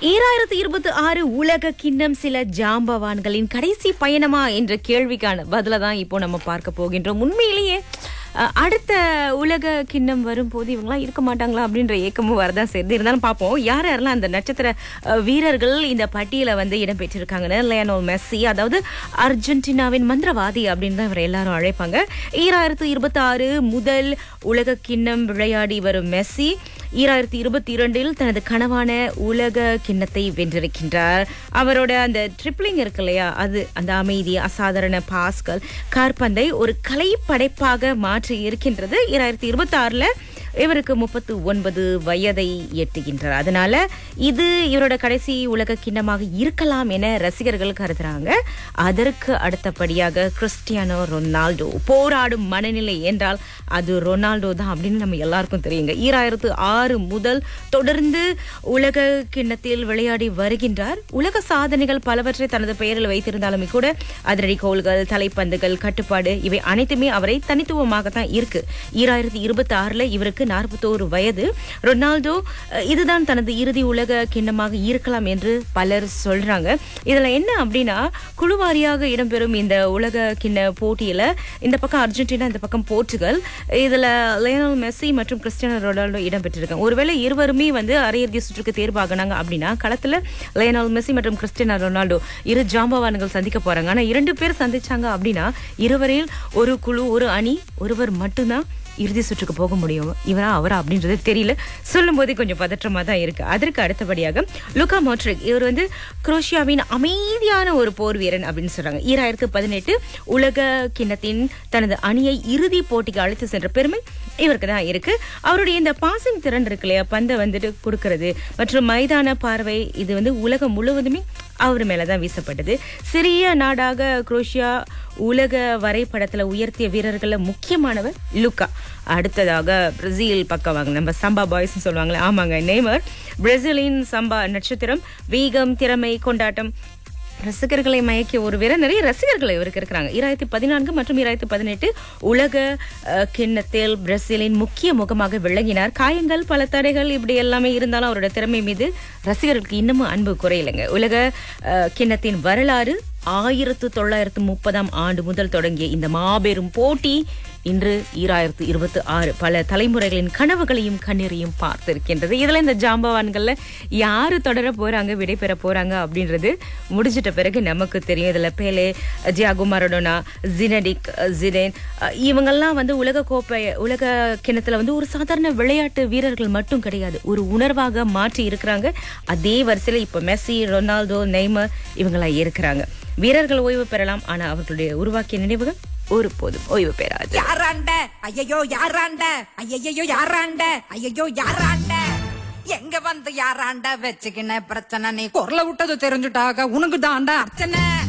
ஈராயிரத்தி இருபத்தி ஆறு உலக கிண்ணம் சில ஜாம்பவான்களின் கடைசி பயணமா என்ற கேள்விக்கான பதில தான் இப்போ நம்ம பார்க்க போகின்றோம் உண்மையிலேயே அஹ், அடுத்த உலக கிண்ணம் வரும்போது இவங்களாம் இருக்க மாட்டாங்களா அப்படின்ற ஏக்கமும் வரதான் செய்யுது இருந்தாலும் பார்ப்போம் யார் யாரெல்லாம் அந்த நட்சத்திர அஹ், வீரர்கள் இந்த பட்டியல வந்து இடம்பெற்றிருக்காங்கன்னு லியனோ மெஸ்ஸி அதாவது அர்ஜென்டினாவின் மந்திரவாதி அப்படின்னு தான் இவரை எல்லாரும் அழைப்பாங்க ஈராயிரத்து இருபத்தி ஆறு முதல் உலக கிண்ணம் விளையாடி வரும் மெஸ்ஸி ஈராயிரத்தி இருபத்தி இரண்டில் தனது கனவான உலக கிண்ணத்தை வென்றிருக்கின்றார் அவரோட அந்த ட்ரிப்ளிங் இருக்கு இல்லையா அது அந்த அமைதி அசாதாரண பாஸ்கள் கார்பந்தை ஒரு கலை படைப்பாக மாற்றி இருக்கின்றது ஈராயிரத்தி இருபத்தி ஆறுல இவருக்கு முப்பத்து ஒன்பது வயதை எட்டுகின்றார் அதனால இது இவரோட கடைசி உலக கிண்ணமாக இருக்கலாம் என ரசிகர்கள் கருதுறாங்க அதற்கு அடுத்தபடியாக கிறிஸ்டியானோ ரொனால்டோ போராடும் மனநிலை என்றால் அது ரொனால்டோ தான் அப்படின்னு நம்ம எல்லாருக்கும் தெரியுங்க ஈராயிரத்து ஆறு முதல் தொடர்ந்து உலக கிண்ணத்தில் விளையாடி வருகின்றார் உலக சாதனைகள் பலவற்றை தனது பெயரில் வைத்திருந்தாலுமே கூட அதிரடி கோல்கள் தலைப்பந்துகள் கட்டுப்பாடு இவை அனைத்துமே அவரை தனித்துவமாக தான் இருக்கு ஈராயிரத்தி இருபத்தி ஆறுல இவருக்கு நாற்பத்தோரு வயது ரொனால்டோ அஹ், இதுதான் தனது இறுதி உலக கிண்ணமாக இருக்கலாம் என்று பலர் சொல்றாங்க இதுல என்ன அப்படின்னா குழுவாரியாக இடம்பெறும் இந்த உலக கிண்ண போட்டியில இந்த பக்கம் அர்ஜென்டினா இந்த பக்கம் போர்ச்சுகல் இதுல லியோனல் மெஸ்ஸி மற்றும் கிறிஸ்டியானோ ரொனால்டோ இடம்பெற்றிருக்காங்க ஒருவேளை இருவருமே வந்து அரையிறுதி சுற்றுக்கு தேர்வாகினாங்க அப்படின்னா களத்துல லியோனல் மெஸ்ஸி மற்றும் கிறிஸ்டியானோ ரொனால்டோ இரு ஜாம்பவான்கள் சந்திக்க போறாங்க ஆனா இரண்டு பேர் சந்திச்சாங்க அப்படின்னா இருவரில் ஒரு குழு ஒரு அணி ஒருவர் மட்டும்தான் இறுதி சுற்றுக்கு போக முடியும் இவரா அவரா அப்படின்றது தெரியல சொல்லும் போதே கொஞ்சம் பதற்றமா தான் இருக்கு அதற்கு அடுத்தபடியாக லுகா மோட்ரிக் இவர் வந்து குரோஷியாவின் அமைதியான ஒரு போர் வீரன் அப்படின்னு சொல்றாங்க ஈராயிரத்து பதினெட்டு உலக கிண்ணத்தின் தனது அணியை இறுதி போட்டிக்கு அழைத்து சென்ற பெருமை இவருக்கு தான் இருக்கு அவருடைய இந்த பாசிங் திறன் இருக்கு இல்லையா பந்தை வந்துட்டு கொடுக்கறது மற்றும் மைதான பார்வை இது வந்து உலகம் முழுவதுமே அவர் மேலதான் வீசப்பட்டது சிறிய நாடாக குரோஷியா உலக வரைபடத்துல உயர்த்திய வீரர்கள்ல முக்கியமானவர் லுக்கா அடுத்ததாக பிரேசில் பக்கம் வாங்க நம்ம சம்பா பாய்ஸ் சொல்லுவாங்களே ஆமாங்க நெய்மர் பிரேசிலின் சம்பா நட்சத்திரம் வீகம் திறமை கொண்டாட்டம் ரசிகர்களை மயக்கிய ஒரு வீரர் நிறைய ரசிகர்கள் இவருக்கு இருக்கிறாங்க ஈராயிரத்தி பதினான்கு மற்றும் ஈராயிரத்தி பதினெட்டு உலக அஹ், கிண்ணத்தில் பிரேசிலின் முக்கிய முகமாக விளங்கினார் காயங்கள் பல தடைகள் இப்படி எல்லாமே இருந்தாலும் அவரோட திறமை மீது ரசிகர்களுக்கு இன்னமும் அன்பு குறையலைங்க உலக அஹ், கிண்ணத்தின் வரலாறு ஆயிரத்து தொள்ளாயிரத்து முப்பதாம் ஆண்டு முதல் தொடங்கிய இந்த மாபெரும் போட்டி இன்று ஈராயிரத்து இருபத்தி ஆறு பல தலைமுறைகளின் கனவுகளையும் கண்ணீரையும் பார்த்திருக்கின்றது இதுல இந்த ஜாம்பவான்கள்ல யாரு தொடர போறாங்க விடை பெற போறாங்க அப்படின்றது முடிஞ்சிட்ட பிறகு நமக்கு தெரியும் இதுல பேலே ஜியாகோ மரடோனா ஜினடிக் ஜிடேன் அஹ் இவங்கெல்லாம் வந்து உலக கோப்பை உலக கிணத்துல வந்து ஒரு சாதாரண விளையாட்டு வீரர்கள் மட்டும் கிடையாது ஒரு உணர்வாக மாற்றி இருக்கிறாங்க அதே வரிசையில இப்ப மெஸ்ஸி ரொனால்டோ நெய்மர் இவங்கெல்லாம் இருக்கிறாங்க வீரர்கள் ஓய்வு பெறலாம் ஆனா அவர்களுடைய உருவாக்கிய நினைவுகள் ஒருபோதும் ஓய்வு பெறாது யாராண்ட ஐயையோ யாராண்ட ஐயையோ யாராண்ட ஐயையோ யாராண்ட எங்க வந்து யாராண்ட வச்சுக்கின பிரச்சனை நீ குரல விட்டது தெரிஞ்சுட்டாக உனக்கு தாண்டா அர்ச்சனை